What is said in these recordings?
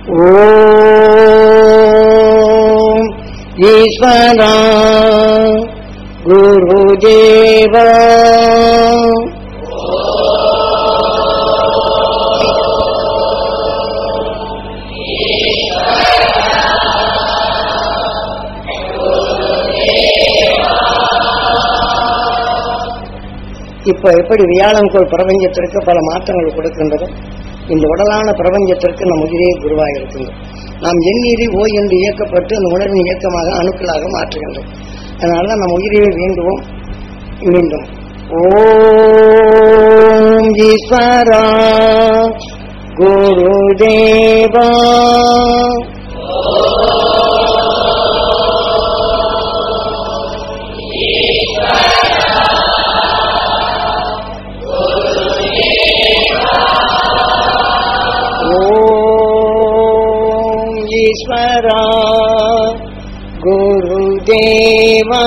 ॐ ईश्वरा गुरुदेव இப்ப எப்படி வியாழங்கோள் பிரபஞ்சத்திற்கு பல மாற்றங்கள் கொடுக்கின்றதோ இந்த உடலான பிரபஞ்சத்திற்கு நம் உயிரே குருவாக இருக்கின்றது நாம் எண்ணீரி ஓய் என்று இயக்கப்பட்டு அந்த உணர்வின் இயக்கமாக அணுக்களாக மாற்றுகின்றோம் அதனால நம் உயிரையே வேண்டுவோம் மீண்டும் ஓம் ஈஸ்வரா குருதேவா ஓம் ஈஸ்வரா குருதேவா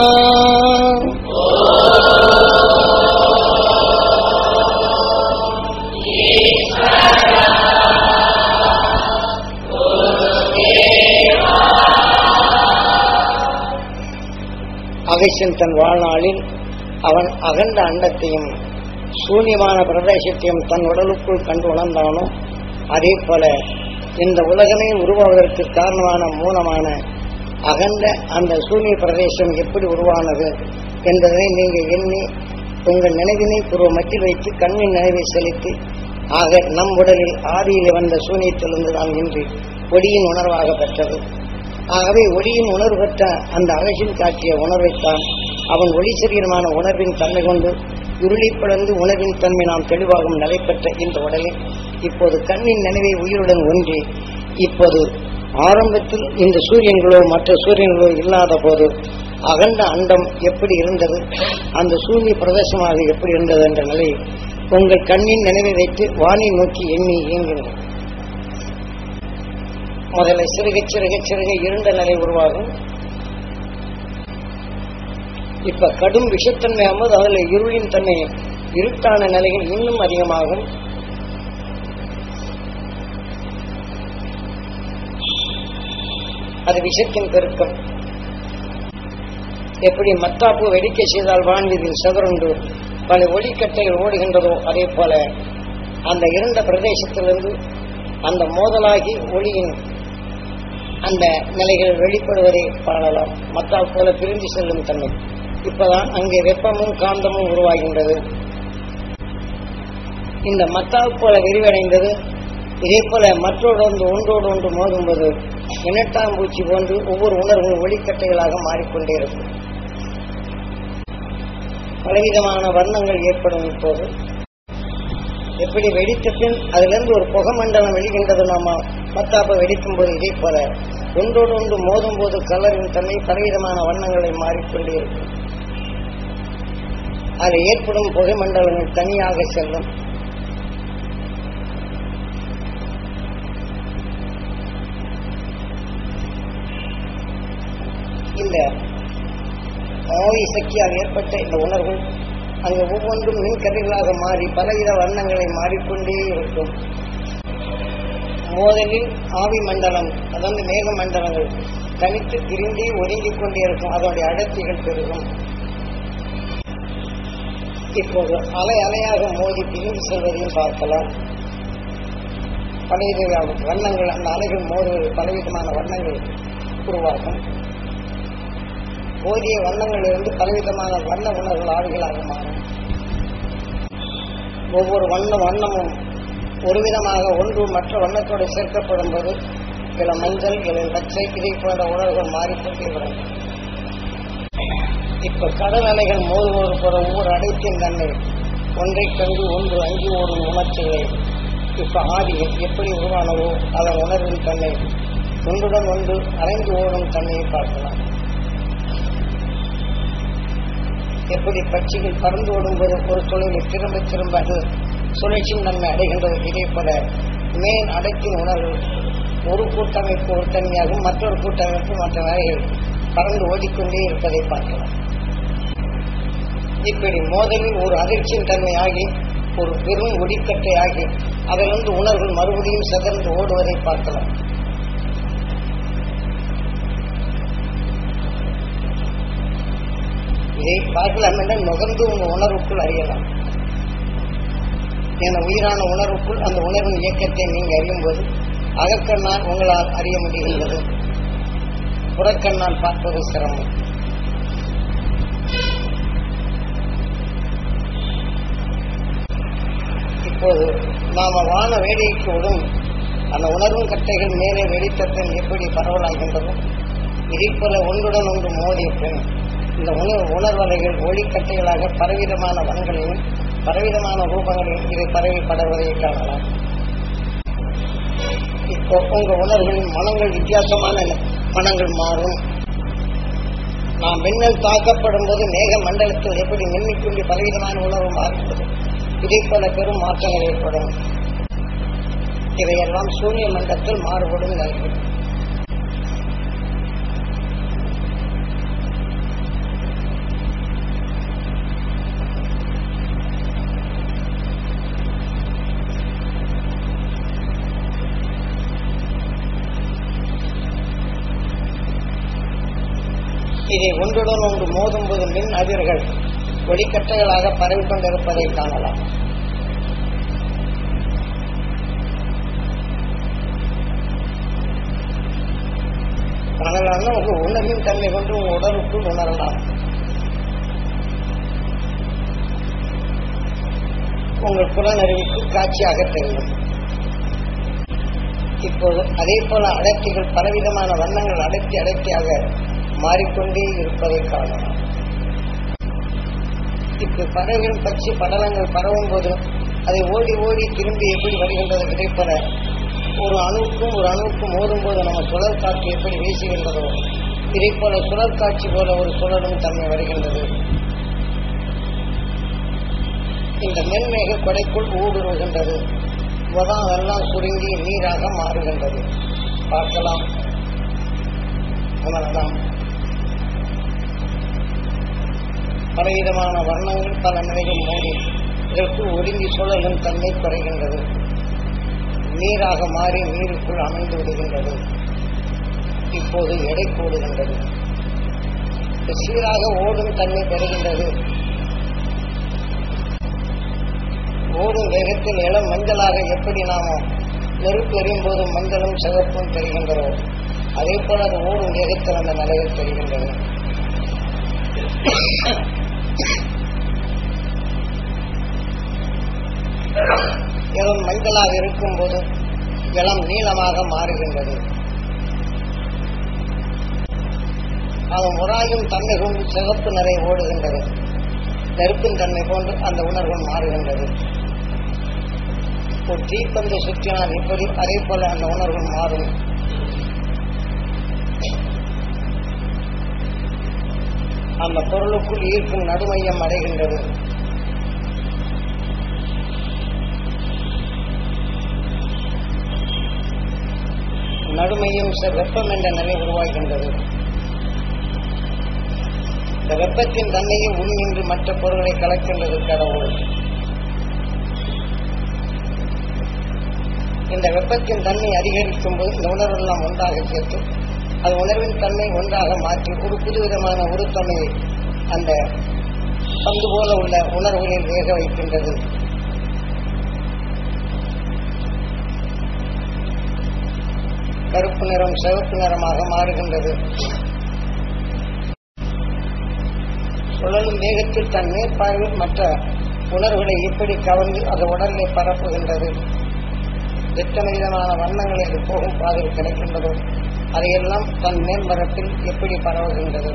அகசியன் தன் வாழ்நாளில் அவன் அகண்ட அண்டத்தையும் சூன்யமான பிரதேசத்தையும் தன் உடலுக்குள் கண்டு உணர்ந்தானோ அதே போல இந்த உலகமே உருவாவதற்கு காரணமான மூலமான அகண்ட அந்த சூன்ய பிரதேசம் எப்படி உருவானது என்பதை நீங்க எண்ணி உங்கள் நினைவினை பூர்வ மத்தியில் வைத்து கண்ணின் நினைவை செலுத்தி ஆக நம் உடலில் ஆதியில் வந்த சூன்யத்திலிருந்து நாம் இன்று ஒளியின் உணர்வாக பெற்றது ஆகவே ஒளியின் உணர்வு பெற்ற அந்த அழகில் காட்டிய உணர்வைத்தான் அவன் ஒளி சரீரமான உணர்வின் தன்மை கொண்டு இருளி பிளந்து உணர்வின் தன்மை நாம் தெளிவாகும் நிலை பெற்ற இந்த உடலில் இப்போது கண்ணின் நினைவை உயிருடன் ஒன்றி இப்போது ஆரம்பத்தில் இந்த சூரியன்களோ மற்ற சூரியன்களோ இல்லாத போது அகண்ட அண்டம் எப்படி இருந்தது அந்த சூரிய பிரதேசமாக எப்படி இருந்தது என்ற நிலையை உங்கள் கண்ணின் நினைவை வைத்து வானை நோக்கி எண்ணி இயங்குங்கள் முதல்ல சிறுக சிறுக சிறுக இருண்ட நிலை உருவாகும் இப்ப கடும் விஷத்தன்மை ஆகும்போது அதுல இருளின் தன்மை இருட்டான நிலைகள் இன்னும் அதிகமாகும் அது விஷத்தின் பெருக்கம் எப்படி மத்தாப்பு வெடிக்க செய்தால் வான்வீதியில் சதுரண்டு பல ஒளிக்கட்டைகள் ஓடுகின்றதோ அதே போல அந்த இருண்ட பிரதேசத்திலிருந்து அந்த மோதலாகி ஒளியின் அந்த நிலைகள் வெளிப்படுவதை காணலாம் மத்தால் போல பிரிந்து செல்லும் தன்மை இப்பதான் அங்கே வெப்பமும் காந்தமும் உருவாகின்றது இந்த மத்தால் போல விரிவடைந்தது இதே போல மற்றோடு ஒன்று ஒன்றோடு ஒன்று மோதும்போது இனட்டாம்பூச்சி போன்று ஒவ்வொரு உணர்வும் ஒளிக்கட்டைகளாக மாறிக்கொண்டே இருக்கும் பலவிதமான வர்ணங்கள் ஏற்படும் இப்போது எப்படி வெடித்த பின் அதிலிருந்து ஒரு புகை மண்டலம் வெளிகின்றது நாம மத்தாப்ப வெடிக்கும் போது இதே போல ஒன்றோடு ஒன்று மோதும் போது கலரின் தன்மை பலவிதமான வண்ணங்களை மாறிக்கொண்டே இருக்கும் அதில் ஏற்படும் புகை மண்டலங்கள் தனியாக செல்லும் இந்த ஆவி சக்தியால் ஏற்பட்ட இந்த உணர்வு அங்கு ஒவ்வொன்றும் மின்கதிர்களாக மாறி பலவித வண்ணங்களை மாறிக்கொண்டே இருக்கும் மோதலில் ஆவி மண்டலம் அதாவது மேக மண்டலங்கள் தனித்து திரிந்தே ஒதுங்கிக் கொண்டே இருக்கும் அதனுடைய அடர்த்திகள் பெருகும் இப்போது அலை அலையாக மோதி பிரிந்து செல்வதையும் பார்க்கலாம் பலவித வண்ணங்கள் அந்த அலைகள் மோதுவது பலவிதமான வண்ணங்கள் உருவாகும் போதிய வண்ணங்களிலிருந்து பலவிதமான வண்ண உணர்வுகள் ஆவிகளாக மாறும் ஒவ்வொரு வண்ண வண்ணமும் ஒரு விதமாக ஒன்று மற்ற வண்ணத்தோடு சேர்க்கப்படும் போது சில மஞ்சள் சில பச்சை இதை போன்ற உணர்வுகள் மாறிக்கொண்டே வரும் இப்ப கடல் அலைகள் மோதுவோடு போற ஒவ்வொரு அடைத்தின் தன்மை ஒன்றை கண்டு ஒன்று அங்கி ஓடும் உணர்ச்சிகளை இப்ப ஆதிகள் எப்படி உருவானதோ அதன் உணர்வின் தன்மை ஒன்றுடன் ஒன்று அரைந்து ஓடும் தன்மையை பார்க்கலாம் எப்படி பட்சிகள் பறந்து ஓடும்போது ஒரு தொழிலில் திரும்ப திரும்ப அது சுழற்சியின் நன்மை அடைகின்றது இதே போல மேல் அடைத்தின் உணர்வு ஒரு கூட்டமைப்பு ஒரு தன்மையாகும் மற்றொரு கூட்டமைப்பு மற்ற வகையில் பறந்து ஓடிக்கொண்டே இருப்பதை பார்க்கலாம் இப்படி மோதலில் ஒரு அதிர்ச்சியின் தன்மையாகி ஒரு பெரும் ஒடிக்கட்டை ஆகி அதிலிருந்து உணர்வுகள் மறுபடியும் சிதறந்து ஓடுவதை பார்க்கலாம் இதை பார்க்கலாம் என்றால் நுகர்ந்து உங்க உணர்வுக்குள் அறியலாம் என உயிரான உணர்வுக்குள் அந்த உணர்வின் இயக்கத்தை நீங்க அறியும் போது அகக்கண்ணால் உங்களால் அறிய முடிகின்றது புறக்கண்ணால் பார்ப்பது சிரமம் இப்போது நாம வான வேடிக்கைக்கு விடும் அந்த உணர்வும் கட்டைகள் மேலே வெளித்தட்டம் எப்படி பரவலாகின்றதோ இதை போல ஒன்றுடன் ஒன்று மோதிய பின் இந்த உணர்வு உணர்வலைகள் ஒளிக்கட்டைகளாக பலவிதமான வனங்களையும் பலவிதமான ரூபங்களையும் இதை பரவி படர்வதை காணலாம் இப்போ உங்க உணர்வுகளின் மனங்கள் வித்தியாசமான மனங்கள் மாறும் நாம் மின்னல் தாக்கப்படும் போது மேக மண்டலத்தில் எப்படி மின்னிக்கொண்டு பலவிதமான உணர்வு மாறுகிறது இதே போல பெரும் மாற்றங்கள் ஏற்படும் இவையெல்லாம் சூரிய மண்டலத்தில் மாறுபடும் நிலைகள் இதை ஒன்றுடன் ஒன்று மோதும் போது மின் அதிர்கள் ஒளிக்கட்டைகளாக பரவிக்கொண்டிருப்பதை காணலாம் காணலாம்னா உங்க உணர்வின் தன்மை கொண்டு உங்க உடலுக்குள் உணரலாம் உங்கள் புலனறிவுக்கு காட்சியாக தெரியும் இப்போது அதே போல அடர்த்திகள் பலவிதமான வண்ணங்கள் அடர்த்தி அடர்த்தியாக மாறிக்கொண்டே இருப்பதை காணலாம் இப்ப பறவைகள் பச்சை படலங்கள் பரவும் போது அதை ஓடி ஓடி திரும்பி எப்படி வருகின்றது கிடைப்பத ஒரு அணுவுக்கும் ஒரு அணுவுக்கும் மோதும் போது நம்ம சுழல் காற்று எப்படி வீசுகின்றதோ இதை போல சுழல் காட்சி போல ஒரு சுழலும் தன்மை வருகின்றது இந்த மென்மேக கொடைக்குள் ஊடுருவுகின்றது உதம் எல்லாம் சுருங்கி நீராக மாறுகின்றது பார்க்கலாம் உணரலாம் பலவிதமான வர்ணங்கள் பல நிலைகள் மோதி இதற்கு ஒடுங்கி சுழலும் தன்மை குறைகின்றது நீராக மாறி நீருக்குள் அமைந்து விடுகின்றது இப்போது எடை கூடுகின்றது சீராக ஓடும் தன்மை பெறுகின்றது ஓடும் வேகத்தில் இளம் மஞ்சளாக எப்படி நாம நெருப்பு எறியும் போது மஞ்சளும் சிவப்பும் தெரிகின்றதோ அதே போல அது ஓடும் வேகத்தில் அந்த நிலையில் தெரிகின்றது இளம் மஞ்சளாக இருக்கும் போது இளம் நீளமாக மாறுகின்றது அது முறாயும் தன்மை கொண்டு சிவப்பு நிறை ஓடுகின்றது நெருப்பின் தன்மை போன்று அந்த உணர்வு மாறுகின்றது ஒரு தீப்பந்து சுற்றினால் இப்படி அதே போல அந்த உணர்வு மாறும் அந்த பொருளுக்குள் ஈர்க்கும் நடுமையம் அடைகின்றது நடுமையும் வெப்பம் என்ற நிலை உருவாகின்றது இந்த வெப்பத்தின் தன்மையை உள்நின்று மற்ற பொருள்களை கலக்கின்றது கடவுள் இந்த வெப்பத்தின் தன்மை அதிகரிக்கும் போது இந்த உணர்வெல்லாம் ஒன்றாக சேர்த்து அது உணர்வின் தன்மை ஒன்றாக மாற்றி ஒரு புதுவிதமான உருத்தன்மையை அந்த பந்து போல உள்ள உணர்வுகளில் வேக வைக்கின்றது கருப்பு நிறம் சிவப்பு நிறமாக மாறுகின்றது சுழலும் வேகத்தில் தன் மேற்பார்வையில் மற்ற உணர்வுகளை எப்படி கவர்ந்து அது உடலை பரப்புகின்றது எத்தனை விதமான வண்ணங்களை அது போகும் பாதையில் கிடைக்கின்றதோ அதையெல்லாம் தன் மேற்பரப்பில் எப்படி பரவுகின்றது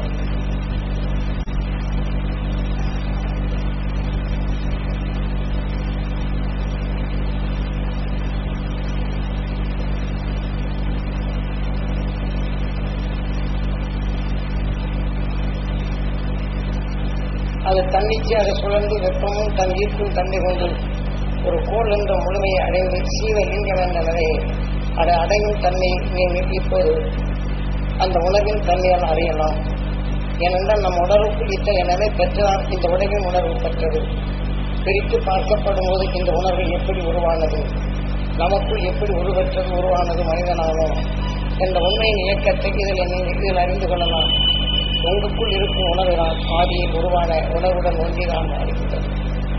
அது தன்னிச்சையாக சுழன்று வெப்பமும் தன் ஈர்க்கும் தன்மை கொண்டு ஒரு கோள் என்ற முழுமையை அடைந்து சீவலிங்கம் என்ற நிலையை அதை அடையும் தன்மை நீங்கள் இப்போது அந்த உணவின் தன்மையால் அறியலாம் ஏனென்றால் நம் உணர்வுக்குள் இத்தகைய நிலை பெற்றால் இந்த உலகின் உணர்வு பெற்றது பிரித்து பார்க்கப்படும் போது இந்த உணர்வு எப்படி உருவானது நமக்குள் எப்படி உருவற்றது உருவானது மனிதனானோம் என்ற உண்மையின் இயக்கத்தை இதில் நீங்கள் இதில் அறிந்து கொள்ளலாம் உங்களுக்குள் இருக்கும் உணர்வுதான் ஆதியில் உருவான உணர்வுடன் ஒன்றிதான் மாறுகின்றது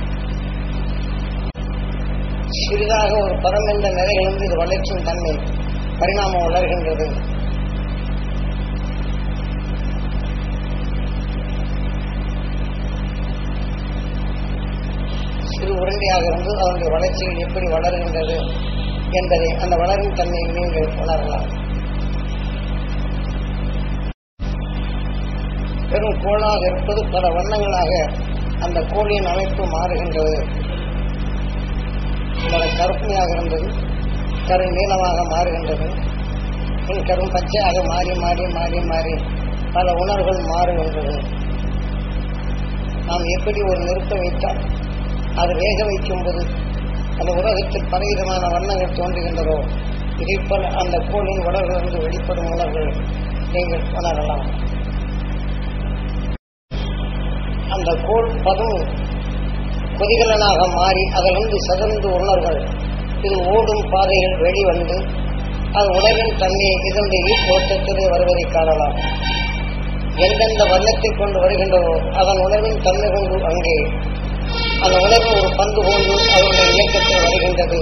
சிறிதாக ஒரு பரம் என்ற நிலையிலிருந்து இது வளர்ச்சியின் தன்மை பரிணாமம் வளர்கின்றது சிறு உருண்டையாக இருந்து அதனுடைய வளர்ச்சிகள் எப்படி வளர்கின்றது என்பதை அந்த வளரும் தன்மையை நீங்கள் உணரலாம் பெரும் கோளாக இருப்பது பல வண்ணங்களாக அந்த கோழியின் அமைப்பு மாறுகின்றது பல கருப்பையாக இருந்தது கரு நீளமாக மாறுகின்றது பின் கரும் பச்சையாக மாறி மாறி மாறி மாறி பல உணர்வுகள் மாறுகின்றது நாம் எப்படி ஒரு நெருப்பை வைத்தால் அது வேக வைக்கும்போது அந்த உலகத்தில் பலவிதமான வண்ணங்கள் தோன்றுகின்றதோ இதைப்போல் அந்த கோளின் உடலிலிருந்து வெளிப்படும் உணர்வுகள் நீங்கள் உணரலாம் அந்த கோள் பதும் கொதிகலனாக மாறி அதிலிருந்து சதந்து உணர்வுகள் இது ஓடும் பாதையில் வெளிவந்து அது உணவின் தன்மையை இதனுடைய ஈர்ப்போட்டத்திலே வருவதை காணலாம் எந்தெந்த வண்ணத்தை கொண்டு வருகின்றதோ அதன் உணர்வின் தன்மை கொண்டு அங்கே அந்த உணர்வு ஒரு பந்து கொண்டு அதனுடைய இயக்கத்தில் வருகின்றது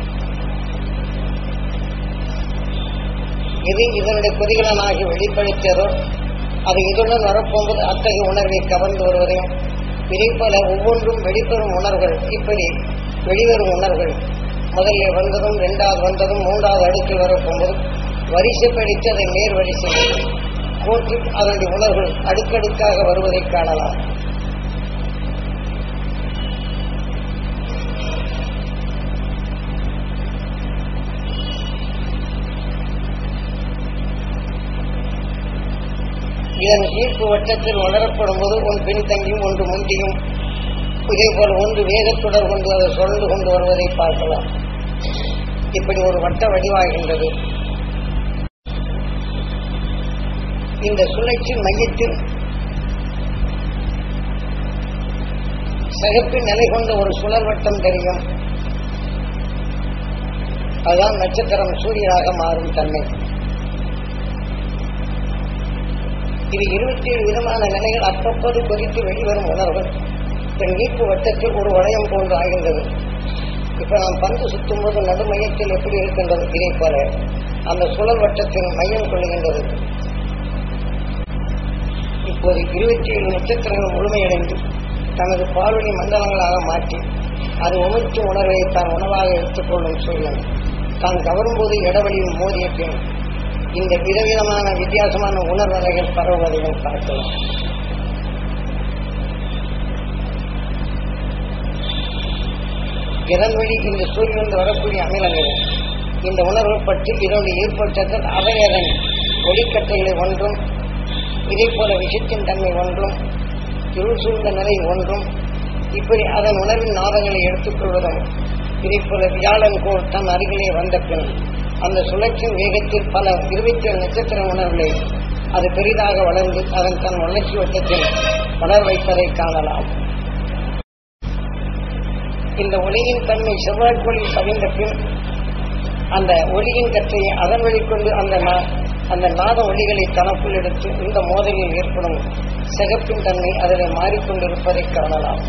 இது இதனுடைய கொதிகலனாகி வெளிப்படுத்தியதோ அது இதுடன் வரப்போகும்போது அத்தகைய உணர்வை கவர்ந்து வருவதையும் இதைப்போல ஒவ்வொன்றும் வெளிப்பெறும் உணர்வுகள் இப்படி வெளிவரும் உணர்வுகள் முதல்ல வந்ததும் இரண்டாவது வந்ததும் மூன்றாவது அடுக்கில் வரப்போகும்போதும் வரிசைப்படுத்தி அதை நேர் வரிசை கோர்த்து அதனுடைய உணர்வுகள் அடுக்கடுக்காக வருவதை காணலாம் இதன் ஈர்ப்பு வட்டத்தில் வளரப்படும் போது ஒன்று பின்தங்கியும் ஒன்று முந்தியும் இதே போல ஒன்று வேகத்துடன் கொண்டு அதை சுழந்து கொண்டு வருவதை பார்க்கலாம் இப்படி ஒரு வட்ட வடிவாகின்றது இந்த சுழற்சி மையத்தில் சகப்பின் நிலை கொண்ட ஒரு சுழல் வட்டம் தெரியும் அதுதான் நட்சத்திரம் சூரியனாக மாறும் தன்மை இது இருபத்தி ஏழு விதமான நிலைகள் அப்பப்போது கொதித்து வெளிவரும் உணர்வுகள் தன் ஈர்ப்பு வட்டத்தில் ஒரு வளையம் போன்று ஆகின்றது இப்ப நாம் பந்து சுத்தும் போது நடுமையத்தில் எப்படி இருக்கின்றது இதை போல அந்த சுழல் வட்டத்தின் மையம் கொள்கின்றது இப்போது இருபத்தி ஏழு நட்சத்திரங்கள் முழுமையடைந்து தனது பால்வழி மண்டலங்களாக மாற்றி அது உணர்ச்சி உணர்வை தான் உணவாக எடுத்துக்கொள்ளும் சூரியன் தான் கவரும்போது இடவழியில் மோதிய பின் இந்த விதவிதமான வித்தியாசமான உணர்வலைகள் பரவுவதையும் பார்க்கலாம் இதன் வழி இந்த சூரியன் வரக்கூடிய அமிலங்கள் இந்த உணர்வு பற்றி இதனுடைய ஈர்ப்பற்றத்தில் அவை அதன் ஒளிக்கட்டைகளை ஒன்றும் இதே போல விஷத்தின் தன்மை ஒன்றும் இருள் சூழ்ந்த நிலை ஒன்றும் இப்படி அதன் உணர்வின் நாதங்களை எடுத்துக்கொள்வதும் இதை போல வியாழன் கோள் தன் அருகிலே வந்த பின் அந்த சுழற்சியின் வேகத்தில் பல இருபத்தி ஏழு நட்சத்திர உணர்வுகளை அது பெரிதாக வளர்ந்து அதன் தன் வளர்ச்சி வட்டத்தில் வளர் வைப்பதை காணலாம் இந்த ஒளியின் தன்மை செவ்வாய்க்கோளில் பதிந்த பின் அந்த ஒளியின் கற்றையை அதன் வழிகொண்டு அந்த நா- அந்த நாத ஒளிகளை தனக்குள் எடுத்து இந்த மோதலில் ஏற்படும் சிகப்பின் தன்மை அதில் மாறிக்கொண்டிருப்பதை காணலாம்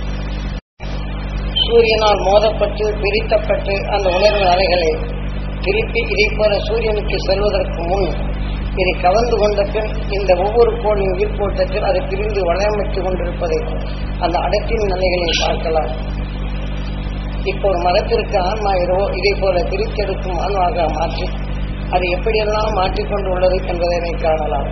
சூரியனால் மோதப்பட்டு பிரித்தப்பட்டு அந்த உணர்வு அலைகளை திருப்பி இதை போல சூரியனுக்கு செல்வதற்கு முன் இதை கவர்ந்து கொண்ட பின் இந்த ஒவ்வொரு கோளின் ஈர்ப்போட்டத்தில் அது பிரிந்து வளையமைத்து கொண்டிருப்பதை அந்த அடத்தின் நிலைகளை பார்க்கலாம் இப்போ ஒரு மரத்திற்கு ஆன்மா இரவோ இதை போல பிரித்தெடுக்கும் ஆன்மாவாக மாற்றி அது எப்படியெல்லாம் மாற்றிக்கொண்டு உள்ளது என்பதை காணலாம்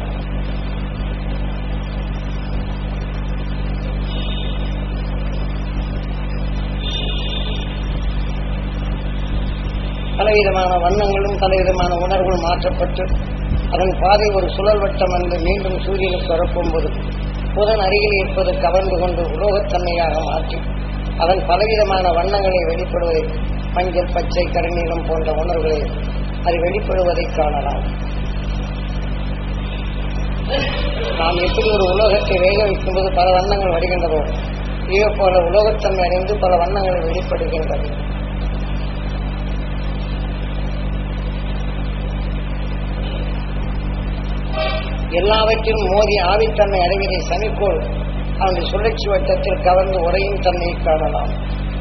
பலவிதமான வண்ணங்களும் பலவிதமான உணர்வுகளும் மாற்றப்பட்டு அதன் பாதை ஒரு சுழல் வட்டம் வந்து மீண்டும் சூரியனுக்கு வரப்போகும்போது புதன் அருகில் இருப்பது கவர்ந்து கொண்டு உலோகத்தன்மையாக மாற்றி அதன் பலவிதமான வண்ணங்களை வெளிப்படுவதை மஞ்சள் பச்சை கருநீலம் போன்ற உணர்வுகளை அது வெளிப்படுவதை காணலாம் நாம் எப்படி ஒரு உலோகத்தை வேக வைக்கும்போது பல வண்ணங்கள் வருகின்றதோ இதே போல உலோகத்தன்மை அடைந்து பல வண்ணங்கள் வெளிப்படுகின்றது எல்லாவற்றிலும் மோதி ஆவித்தன்மை அடைவதை சனிக்கோள் அவனுடைய சுழற்சி வட்டத்தில் கவர்ந்து உரையும் தன்மையை காணலாம்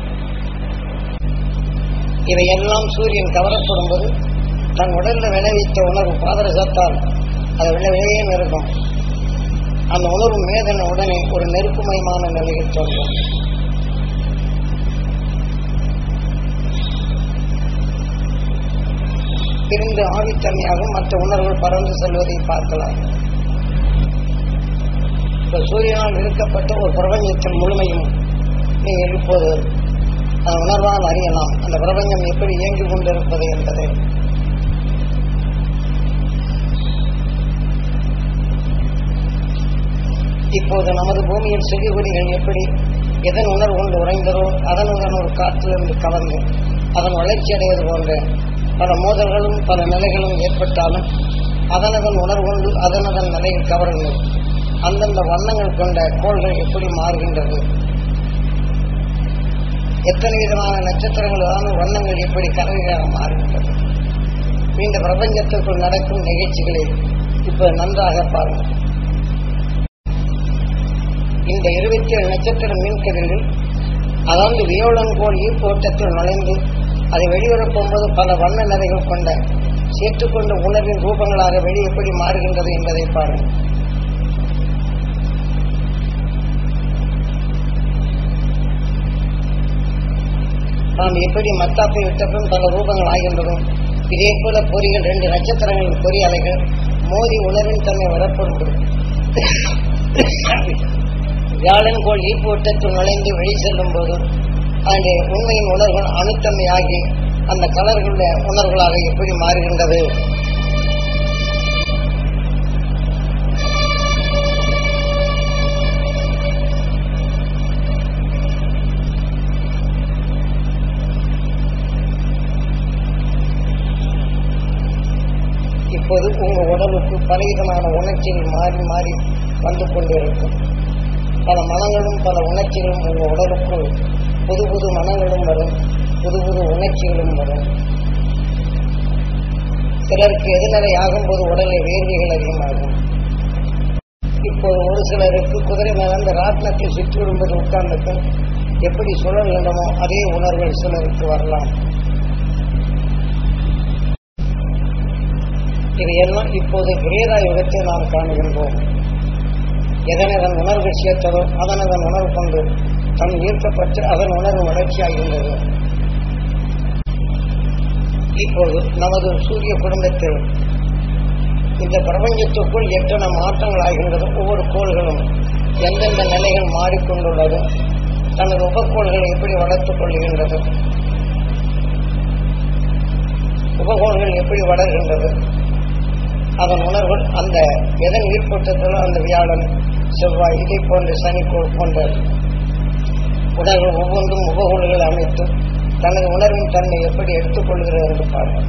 இவையெல்லாம் சூரியன் கவரப்படும் போது தன் உடல்ல விளைவித்த உணர்வு பாதரசத்தால் அது விளைவே இருக்கும் அந்த உணர்வு மேதன உடனே ஒரு நெருப்புமயமான நிலையில் தோன்றும் பிரிந்து ஆவித்தன்மையாகவும் மற்ற உணர்வுகள் பறந்து செல்வதை பார்க்கலாம் இப்ப சூரியனால் இருக்கப்பட்ட ஒரு பிரபஞ்சத்தின் முழுமையும் நீங்கள் இப்போது அந்த உணர்வால் அறியலாம் அந்த பிரபஞ்சம் எப்படி இயங்கிக் கொண்டிருப்பது என்பதை இப்போது நமது பூமியில் செடி கொடிகள் எப்படி எதன் உணர்வு கொண்டு உறைந்ததோ அதனுடன் ஒரு காற்றிலிருந்து கவர்ந்து அதன் வளர்ச்சி அடைவது போன்ற பல மோதல்களும் பல நிலைகளும் ஏற்பட்டாலும் அதனதன் உணர்வு கொண்டு அதனதன் நிலையில் கவர்ந்து அந்தந்த வண்ணங்கள் கொண்ட கோள்கள் எப்படி மாறுகின்றது எத்தனை விதமான நட்சத்திரங்களான வண்ணங்கள் எப்படி கலவையாக மாறுகின்றது இந்த பிரபஞ்சத்திற்குள் நடக்கும் நிகழ்ச்சிகளை இப்ப நன்றாக பாருங்கள் இந்த இருபத்தி ஏழு நட்சத்திர மின்கதிர்கள் அதாவது வியோளன் கோள் ஈர்ப்போட்டத்தில் நுழைந்து அதை வெளிவரப்போகும்போது பல வண்ண நிறைகள் கொண்ட சேர்த்துக்கொண்ட உணர்வின் ரூபங்களாக வெளி எப்படி மாறுகின்றது என்பதை பாருங்கள் நாம் எப்படி மத்தாப்பை விட்டப்பும் பல ரூபங்கள் ஆகின்றதோ இதே போல பொறிகள் ரெண்டு நட்சத்திரங்களின் பொறி அலைகள் மோதி உணர்வின் தன்மை வரப்படும் வியாழன் கோள் ஈப்போட்டத்தில் நுழைந்து வெளி செல்லும் போது அதனுடைய உண்மையின் உணர்வுகள் அணுத்தன்மையாகி அந்த கலர்களுடைய உணர்வுகளாக எப்படி மாறுகின்றது இப்போது உங்க உடலுக்கு பலவிதமான உணர்ச்சிகள் மாறி மாறி வந்து கொண்டிருக்கும் பல மனங்களும் பல உணர்ச்சிகளும் உங்க உடலுக்குள் புது புது மனங்களும் வரும் புது புது உணர்ச்சிகளும் வரும் சிலருக்கு எதிர்நிலை ஆகும்போது உடலில் வேர்வைகள் அதிகமாகும் இப்போது ஒரு சிலருக்கு குதிரை மேல ராட்னத்தில் சுற்றி விடும்போது உட்கார்ந்துட்டு எப்படி சுழல் வேண்டுமோ அதே உணர்வுகள் சிலருக்கு வரலாம் இதையெல்லாம் இப்போது கிரேதா யுகத்தை நாம் காணுகின்றோம் எதனதன் உணர்வு சேர்த்ததோ அதனதன் உணர்வு கொண்டு தன் ஈர்க்கப்பட்டு அதன் உணர்வு வளர்ச்சியாகின்றது இப்போது நமது சூரிய குடும்பத்தில் இந்த பிரபஞ்சத்துக்குள் எத்தனை மாற்றங்கள் ஆகின்றது ஒவ்வொரு கோள்களும் எந்தெந்த நிலைகள் மாறிக்கொண்டுள்ளது தனது உபக்கோள்களை எப்படி வளர்த்துக் கொள்கின்றது உபகோள்கள் எப்படி வளர்கின்றது அதன் உணர்வுகள் அந்த எதன் ஈர்ப்பட்டத்திலோ அந்த வியாழன் செவ்வாய் இதை போன்ற சனிக்கோள் போன்ற உடல்கள் ஒவ்வொன்றும் உபகோள்கள் அமைத்து தனது உணர்வின் தன்மை எப்படி எடுத்துக்கொள்கிறது என்று பாருங்கள்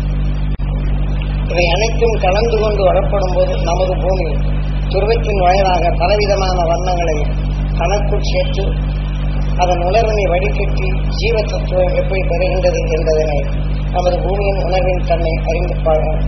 இவை அனைத்தும் கலந்து கொண்டு வரப்படும் போது நமது பூமி துருவத்தின் வாயிலாக பலவிதமான வண்ணங்களை தனக்குள் சேர்த்து அதன் உணர்வினை வடிகட்டி ஜீவ தத்துவம் எப்படி பெறுகின்றது என்பதனை நமது பூமியின் உணர்வின் தன்மை அறிந்து பாருங்கள்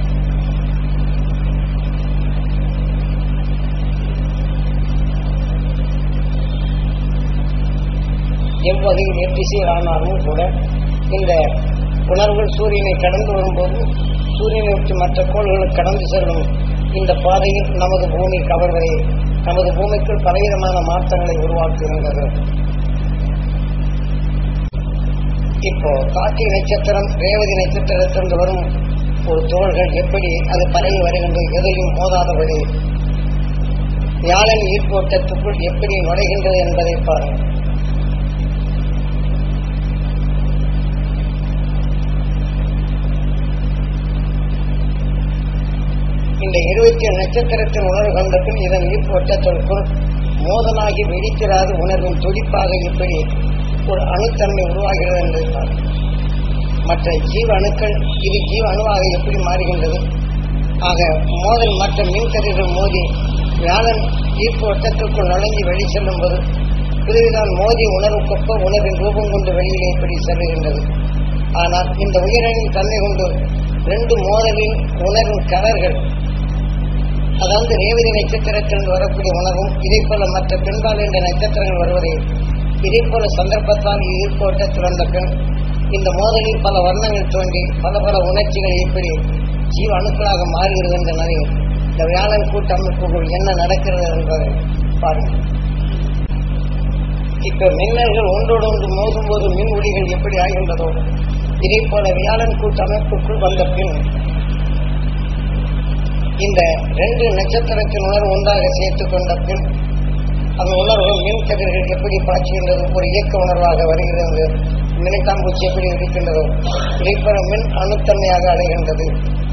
எவ்வகையில் எத்திசையில் ஆனாலும் கூட இந்த உணர்வுகள் சூரியனை கடந்து வரும்போது சூரியனை விட்டு மற்ற கோள்களுக்கு கடந்து செல்லும் இந்த பாதையில் நமது பூமி கவர்வதை நமது பூமிக்குள் பலவிதமான மாற்றங்களை உருவாக்குகின்றது இப்போ காக்கி நட்சத்திரம் ரேவதி நட்சத்திரத்திலிருந்து வரும் ஒரு தோள்கள் எப்படி அது பரவி வருகின்றது எதையும் மோதாதபடி வியாழன் ஈர்ப்போட்டத்துக்குள் எப்படி நுழைகின்றது என்பதை பாருங்கள் இந்த இருபத்தி ஏழு நட்சத்திரத்தின் உணர்வு கண்ட பின் இதன் ஈர்ப்பு வட்டத்திற்குள் மோதலாகி வெடித்திராத உணர்வின் துடிப்பாக இப்படி ஒரு அணுத்தன்மை உருவாகிறது என்பதை பாருங்கள் மற்ற ஜீவ அணுக்கள் இது ஜீவ அணுவாக எப்படி மாறுகின்றது ஆக மோதல் மற்ற மின்கதிர்கள் மோதி வியாழன் ஈர்ப்பு வட்டத்திற்குள் நுழைஞ்சி வெளி செல்லும் போது பிறகுதான் மோதி உணர்வுக்கொப்ப உணர்வின் ரூபம் கொண்டு வெளியிலே இப்படி செல்லுகின்றது ஆனால் இந்த உயிரணின் தன்மை கொண்டு ரெண்டு மோதலின் உணர்வின் கலர்கள் அதாவது ரேவதி நட்சத்திரத்திலிருந்து வரக்கூடிய உணர்வும் இதே போல மற்ற பெண்பால் என்ற நட்சத்திரங்கள் வருவதை இதே போல சந்தர்ப்பத்தால் ஈர்ப்போட்டத்தில் வந்த பெண் இந்த மோதலில் பல வர்ணங்கள் தோன்றி பல பல உணர்ச்சிகள் எப்படி ஜீவ அணுக்களாக மாறுகிறது என்ற நிலையில் இந்த வியாழன் கூட்டமைப்புக்குள் என்ன நடக்கிறது என்பதை பாருங்கள் இப்ப மின்னல்கள் ஒன்றோடு ஒன்று மோதும் போது மின் ஒளிகள் எப்படி ஆகின்றதோ இதே போல வியாழன் கூட்டமைப்புக்குள் வந்த பின் இந்த ரெண்டு நட்சத்திரத்தின் உணர்வு ஒன்றாக சேர்த்துக் கொண்ட பின் அந்த உணர்வு மின் கதிர்கள் எப்படி பாய்ச்சுகின்றது ஒரு இயக்க உணர்வாக வருகிறது மின்காம்பூச்சி எப்படி இருக்கின்றதோ இதைப்போல மின் அணுத்தன்மையாக அடைகின்றது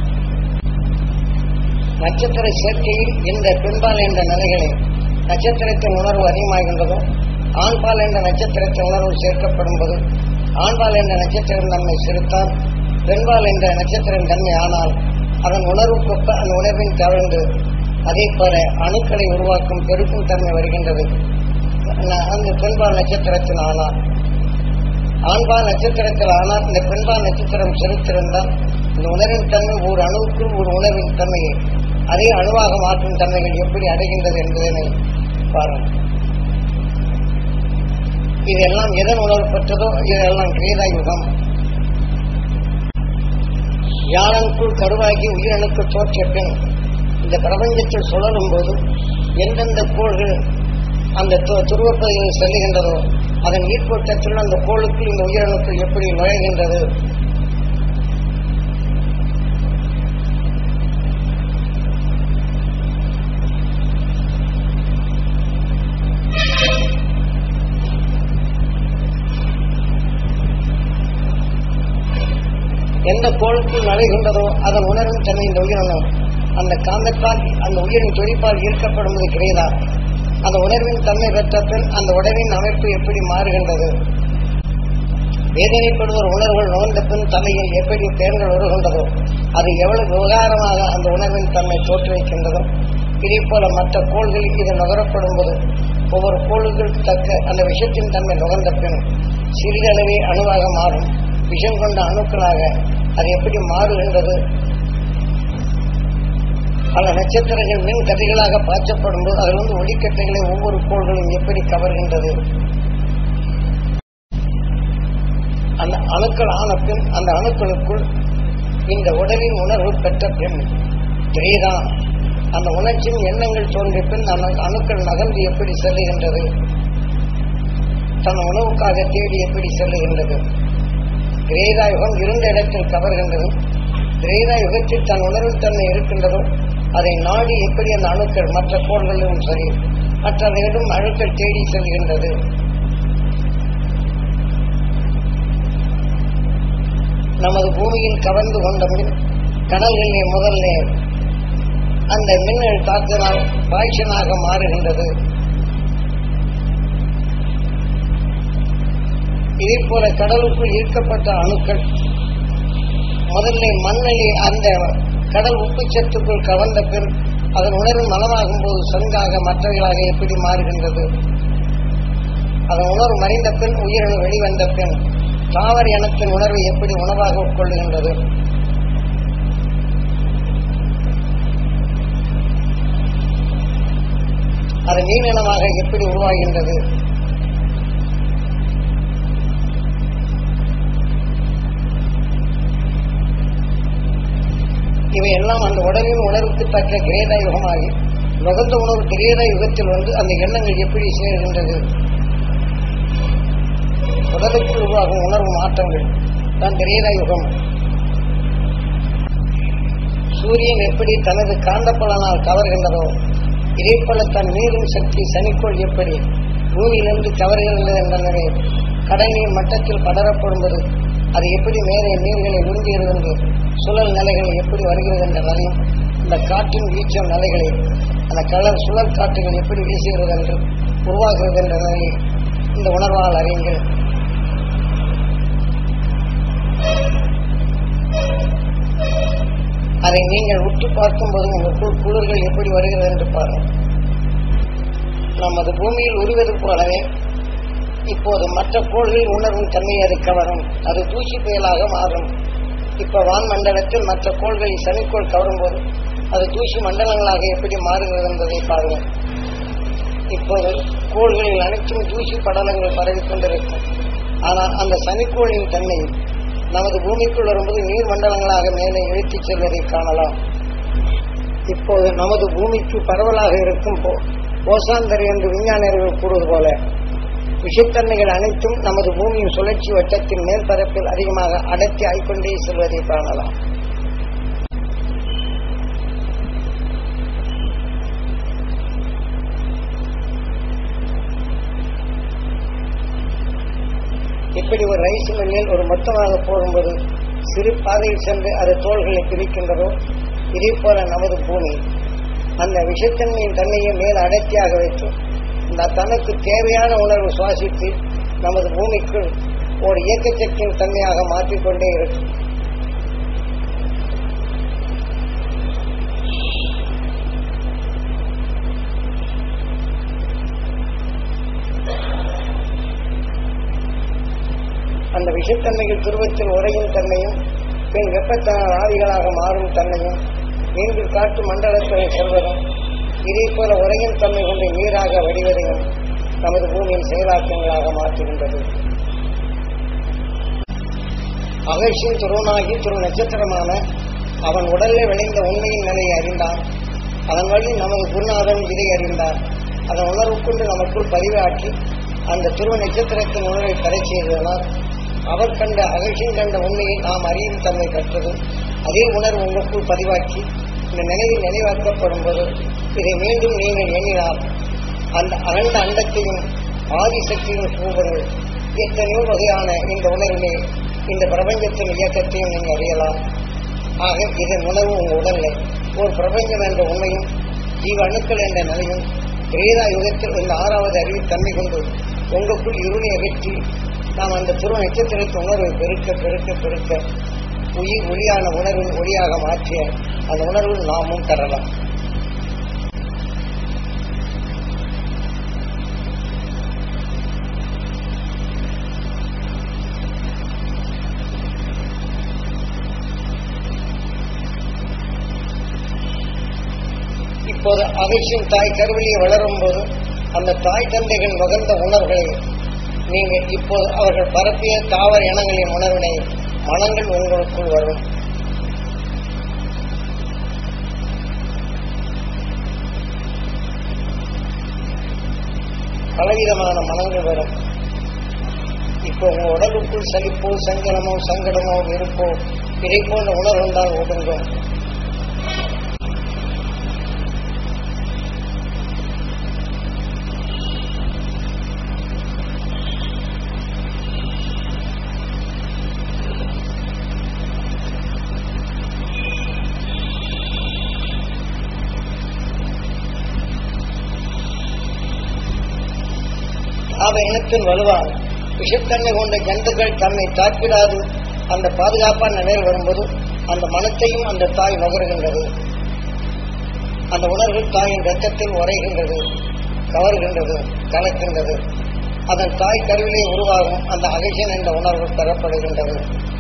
நட்சத்திர சேர்க்கையில் இந்த பெண்பால் என்ற நிலைகளில் நட்சத்திரத்தின் உணர்வு அதிகமாகின்றதோ ஆண்பால் என்ற நட்சத்திரத்தின் உணர்வு சேர்க்கப்படும் போது ஆண்பால் என்ற நட்சத்திரம் தன்மை சிறுத்தால் பெண்பால் என்ற நட்சத்திரம் தன்மை ஆனால் அதன் உணர்வுக்கொப்ப அந்த உணர்வின் கலந்து அதே போல அணுக்களை உருவாக்கும் பெருக்கும் தன்மை வருகின்றது அந்த பெண்பால் நட்சத்திரத்தில் ஆனால் ஆண்பால் நட்சத்திரத்தில் ஆனால் இந்த பெண்பால் நட்சத்திரம் செலுத்திருந்தால் இந்த உணர்வின் தன்மை ஒரு அணுவுக்குள் ஒரு உணர்வின் தன்மையை அதே அணுவாக மாற்றும் தன்மைகள் எப்படி அடைகின்றது என்பதனை பாருங்கள் இதெல்லாம் எதன் உணர்வு பெற்றதோ இதெல்லாம் கிரீதா யுகம் யாழனுக்குள் கருவாகி உயிரணுக்கு தோற்றிய பின் இந்த பிரபஞ்சத்தில் சுழலும் போது எந்தெந்த கோள்கள் அந்த துருவப்பகுதியில் செல்லுகின்றதோ அதன் ஈர்ப்போட்டத்தில் அந்த கோளுக்குள் இந்த உயிரணுக்கள் எப்படி நுழைகின்றது எந்த கோளுக்குள் நுழைகின்றதோ அதன் உணர்வின் தன்மை இந்த உயிரினம் அந்த காந்தத்தால் அந்த உயிரின் துடிப்பால் ஈர்க்கப்படுவது கிடையாதா அந்த உணர்வின் தன்மை பெற்ற பின் அந்த உடலின் அமைப்பு எப்படி மாறுகின்றது வேதனைப்படுவர் உணர்வுகள் நோய்ந்த பின் தலையில் எப்படி பெயர்கள் வருகின்றதோ அது எவ்வளவு விவகாரமாக அந்த உணர்வின் தன்மை தோற்றுவிக்கின்றதோ இதே போல மற்ற கோள்களில் இது நுகரப்படும் போது ஒவ்வொரு கோள்களுக்கு தக்க அந்த விஷயத்தின் தன்மை நுகர்ந்த பின் சிறிதளவே அணுவாக மாறும் விஷம் கொண்ட அணுக்களாக அது எப்படி மாறுகின்றது பல நட்சத்திரங்கள் மின் கதைகளாக பாய்ச்சப்படும் போது அதிலிருந்து ஒளிக்கட்டைகளை ஒவ்வொரு கோள்களும் எப்படி கவர்கின்றது அந்த அணுக்கள் ஆன பின் அந்த அணுக்களுக்குள் இந்த உடலின் உணர்வு பெற்ற பின் திரேதான் அந்த உணர்ச்சியின் எண்ணங்கள் தோன்றிய பின் அந்த அணுக்கள் நகர்ந்து எப்படி செல்லுகின்றது தன் உணவுக்காக தேடி எப்படி செல்லுகின்றது திரேதா யுகம் இருந்த இடத்தில் கவர்கின்றது திரேதா யுகத்தில் தன் உணர்வு தன்மை இருக்கின்றதோ அதை நாடி எப்படி அந்த அணுக்கள் மற்ற கோள்களிலும் சரி மற்றவைகளும் அணுக்கள் தேடி செல்கின்றது நமது பூமியில் கவர்ந்து கொண்ட மின் கடல்களிலே முதல்ல அந்த மின்னல் தாக்கினால் பாய்ச்சனாக மாறுகின்றது இதே போல கடலுக்குள் ஈர்க்கப்பட்ட அணுக்கள் முதல்ல மண்ணிலே அந்த கடல் உப்புச்சத்துக்குள் கவர்ந்த பின் அதன் உணர்வு நலமாகும் போது சங்காக மற்றவைகளாக எப்படி மாறுகின்றது அதன் உணர்வு மறைந்த பின் உயிரணு வெளிவந்த பின் தாவர இனத்தின் உணர்வை எப்படி உணவாக உட்கொள்ளுகின்றது அது மீனினமாக எப்படி உருவாகின்றது இவை எல்லாம் அந்த உடலின் உணர்வுக்கு தக்க கிரேத யுகமாகி நுகர்ந்த உணவு கிரேத யுகத்தில் வந்து அந்த எண்ணங்கள் எப்படி சேர்கின்றது உடலுக்கு உருவாகும் உணர்வு மாற்றங்கள் தான் கிரேத யுகம் சூரியன் எப்படி தனது காந்தப்பலனால் கவர்கின்றதோ இதே போல தன் நீரின் சக்தி சனிக்கோள் எப்படி பூமியிலிருந்து கவர்கிறது என்ற நிலை கடல் நீர் மட்டத்தில் படரப்படும்போது அது எப்படி மேலே நீர்களை உறிஞ்சுகிறது என்று சுழல் நிலைகள் எப்படி வருகிறது என்ற நிலையும் இந்த காற்றின் வீச்சம் நிலைகளை அந்த கடல் சுழல் காற்றுகள் எப்படி வீசுகிறது என்று உருவாகிறது என்ற நிலையை இந்த உணர்வால் அறியுங்கள் அதை நீங்கள் உற்று பார்க்கும்போது உங்களுக்குள் குளிர்கள் எப்படி வருகிறது என்று பாருங்கள் நமது பூமியில் உருவது போலவே இப்போது மற்ற கோள்களில் உணர்வும் தன்மையை அது கவரும் அது தூசி புயலாக மாறும் இப்ப வான்மண்டலத்தில் மற்ற கோள்களில் சனிக்கோள் கவரும் போது அது தூசி மண்டலங்களாக எப்படி மாறுகிறது என்பதை பாருங்கள் இப்போது கோள்களில் அனைத்தும் தூசி படலங்கள் பரவிக் கொண்டிருக்கும் ஆனால் அந்த சனிக்கோளின் தன்மை நமது பூமிக்குள் வரும்போது நீர் மண்டலங்களாக மேலே இழுத்துச் செல்வதை காணலாம் இப்போது நமது பூமிக்கு பரவலாக இருக்கும் போ- ஓசாந்தர் என்று விஞ்ஞானிகள் கூறுவது போல விஷத்தன்மைகள் அனைத்தும் நமது பூமியின் சுழற்சி வட்டத்தின் மேற்பரப்பில் அதிகமாக அடர்த்தி ஆய்கொண்டே செல்வதை காணலாம் இப்படி ஒரு ரைஸ் மில்லில் ஒரு மொத்தமாக போடும்போது சிறு பாதையில் சென்று அது தோள்களை பிரிக்கின்றதோ இதே போல நமது பூமி அந்த விஷத்தன்மையின் தன்மையை மேல் அடர்த்தியாக வைத்து இந்த தனக்கு தேவையான உணர்வு சுவாசித்து நமது பூமிக்குள் ஒரு இயக்கச்சக்தியின் தன்மையாக மாற்றிக்கொண்டே இருக்கும் அந்த விஷத்தன்மைகள் துருவத்தில் உறையும் தன்மையும் பின் வெப்பத்தன ஆவிகளாக மாறும் தன்மையும் மீண்டும் காற்று மண்டலத்தில் செல்வதும் இதே போல உறையும் தன்மை கொண்ட நீராக வடிவதையும் நமது பூமியின் செயலாக்கங்களாக மாற்றுகின்றது அகழ்ச்சியின் துருவனாகி துரு நட்சத்திரமான அவன் உடலில் விளைந்த உண்மையின் நிலையை அறிந்தான் அதன் வழி நமது குருநாதன் இதை அறிந்தார் அதன் உணர்வுக்கொண்டு நமக்குள் பதிவாக்கி அந்த துருவ நட்சத்திரத்தின் உணர்வை தடை செய்ததனால் அவர் கண்ட அகழ்ச்சியின் கண்ட உண்மையை நாம் அறியும் தன்மை பெற்றது அதே உணர்வு உங்களுக்குள் பதிவாக்கி இந்த நினைவில் நினைவாக்கப்படும் போது இதை மீண்டும் நீங்கள் எண்ணினால் அந்த அகண்ட அண்டத்தையும் ஆதிசக்தியும் சூழல் எத்தனையோ வகையான இந்த உணர்விலே இந்த பிரபஞ்சத்தின் இயக்கத்தையும் நீங்கள் அறியலாம் ஆக இதன் உணர்வு உங்கள் உடலில் ஒரு பிரபஞ்சம் என்ற உண்மையும் ஜீவ அணுக்கள் என்ற நிலையும் கிரேதா யுகத்தில் இந்த ஆறாவது அறிவு தன்மை கொண்டு உங்களுக்குள் இருளை அகற்றி நாம் அந்த துருவ நட்சத்திரத்தின் உணர்வை பெருக்க பெருக்க பெருக்க உயிர் ஒளியான உணர்வின் ஒளியாக மாற்றிய அந்த உணர்வில் நாமும் தரலாம் இப்போது அகழ்ச்சியின் தாய் கருவிலியை வளரும் போது அந்த தாய் தந்தைகள் நுகர்ந்த உணர்வுகளை நீங்கள் இப்போது அவர்கள் பரப்பிய தாவர இனங்களின் உணர்வினை மனங்கள் உங்களுக்குள் வரும் பலவிதமான மனங்கள் வரும் இப்போ உங்க உடலுக்குள் சலிப்போ சஞ்சலமோ சங்கடமோ வெறுப்போ இதை போன்ற உணர்வு தான் ஒடுங்கும் அவ இனத்தின் வலுவான் விஷத்தன்மை கொண்ட ஜந்துக்கள் தன்னை தாக்கிடாது அந்த பாதுகாப்பான நிலையில் வரும்போது அந்த மனத்தையும் அந்த தாய் நுகர்கின்றது அந்த உணர்வு தாயின் ரத்தத்தில் உரைகின்றது கவர்கின்றது கலக்கின்றது அதன் தாய் கருவிலே உருவாகும் அந்த அகஜன் என்ற உணர்வு பெறப்படுகின்றது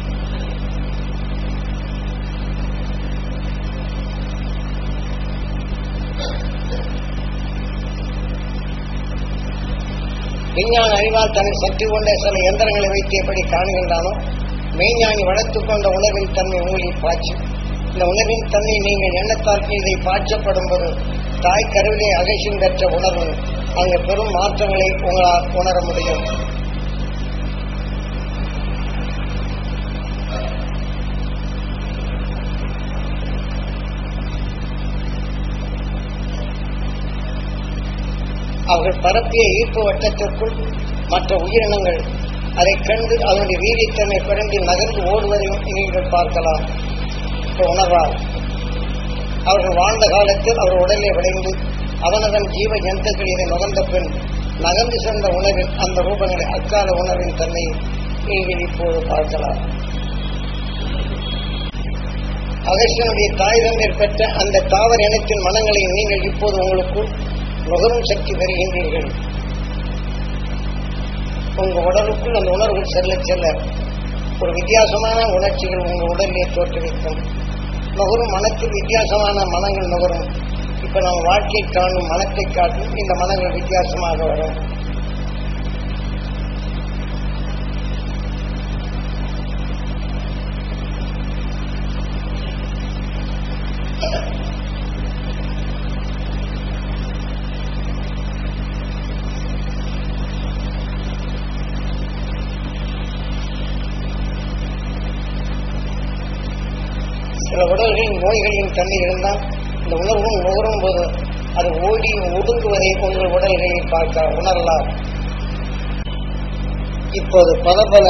விஞ்ஞான அறிவால் தன்னை சக்தி கொண்ட சில எந்திரங்களை வைத்து எப்படி காணுகின்றானோ மெய்ஞானி வளர்த்துக் கொண்ட உணர்வின் தன்மை உங்களில் பாய்ச்சி இந்த உணர்வின் தன்மை நீங்கள் எண்ணத்தால் இதை பாய்ச்சப்படும் போது தாய் கருவிலே அகழ்ச்சியும் பெற்ற உணர்வு அங்கு பெரும் மாற்றங்களை உங்களால் உணர முடியும் அவர்கள் பரப்பிய ஈர்ப்பு வட்டத்திற்குள் மற்ற உயிரினங்கள் அதைக் கண்டு அதனுடைய வீரியத்தன்மை பிறந்து நகர்ந்து ஓடுவதையும் நீங்கள் பார்க்கலாம் இப்ப உணர்வார் அவர்கள் வாழ்ந்த காலத்தில் அவர் உடலே விளைந்து அவனதன் ஜீவ ஜந்துக்கள் இதை நுகர்ந்த பின் நகர்ந்து சென்ற உணர்வின் அந்த ரூபங்களை அக்கால உணர்வின் தன்னை நீங்கள் இப்போது பார்க்கலாம் அகஸ்டனுடைய தாய் தந்தையர் பெற்ற அந்த தாவர இனத்தின் மனங்களை நீங்கள் இப்போது உங்களுக்குள் நுகரும் சக்தி பெறுகின்றீர்கள் உங்க உடலுக்குள் அந்த உணர்வுகள் செல்ல செல்ல ஒரு வித்தியாசமான உணர்ச்சிகள் உங்க உடலிலே தோற்றுவிக்கும் நுகரும் மனத்தில் வித்தியாசமான மனங்கள் நுகரும் இப்ப நம்ம வாழ்க்கை காணும் மனத்தை காட்டும் இந்த மனங்கள் வித்தியாசமாக வரும் சில உடல்களின் நோய்களின் தன்மை இருந்தால் இந்த உணர்வும் நுகரும் போது அது ஓடி ஒடுங்குவதை உங்கள் உடல்களில் பார்க்க உணரலாம் இப்போது பல பல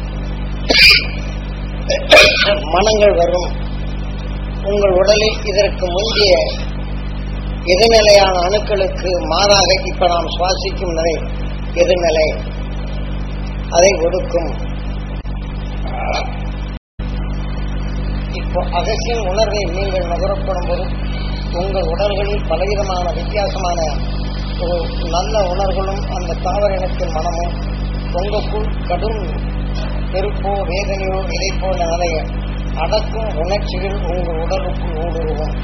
மனங்கள் வரும் உங்கள் உடலில் இதற்கு முந்தைய எதிர்நிலையான அணுக்களுக்கு மாறாக இப்ப நாம் சுவாசிக்கும் நிலை எதிர்நிலை அதை ஒடுக்கும் இப்போ அகசியின் உணர்வை நீங்கள் நுகரப்படும் போது உங்கள் உடல்களில் பலவிதமான வித்தியாசமான ஒரு நல்ல உணர்வுகளும் அந்த தாவர இனத்தின் மனமும் உங்களுக்குள் கடும் வெறுப்போ வேதனையோ இதை போன்ற நிலைய அடக்கும் உணர்ச்சிகள் உங்கள் உடலுக்குள் ஊடுருவும்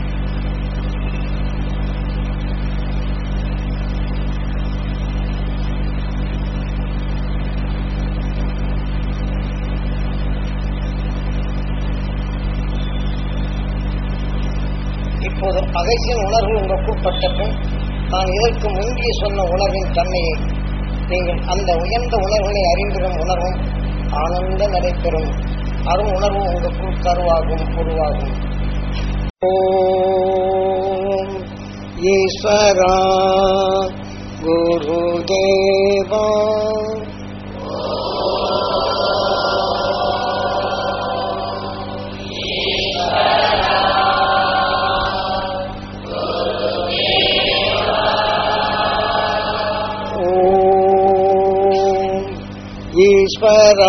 இப்போது அகசியின் உணர்வு உங்களுக்கு பட்ட பின் நான் இதற்கு முந்தைய சொன்ன உணர்வின் தன்மையை நீங்கள் அந்த உயர்ந்த உணர்வினை அறிந்திடும் உணர்வும் ஆனந்த நடைபெறும் அரும் உணர்வு உங்களுக்குள் கருவாகும் உருவாகும் ஓம் ஈஸ்வரா குருதேவா ஓம் ஈஸ்வரா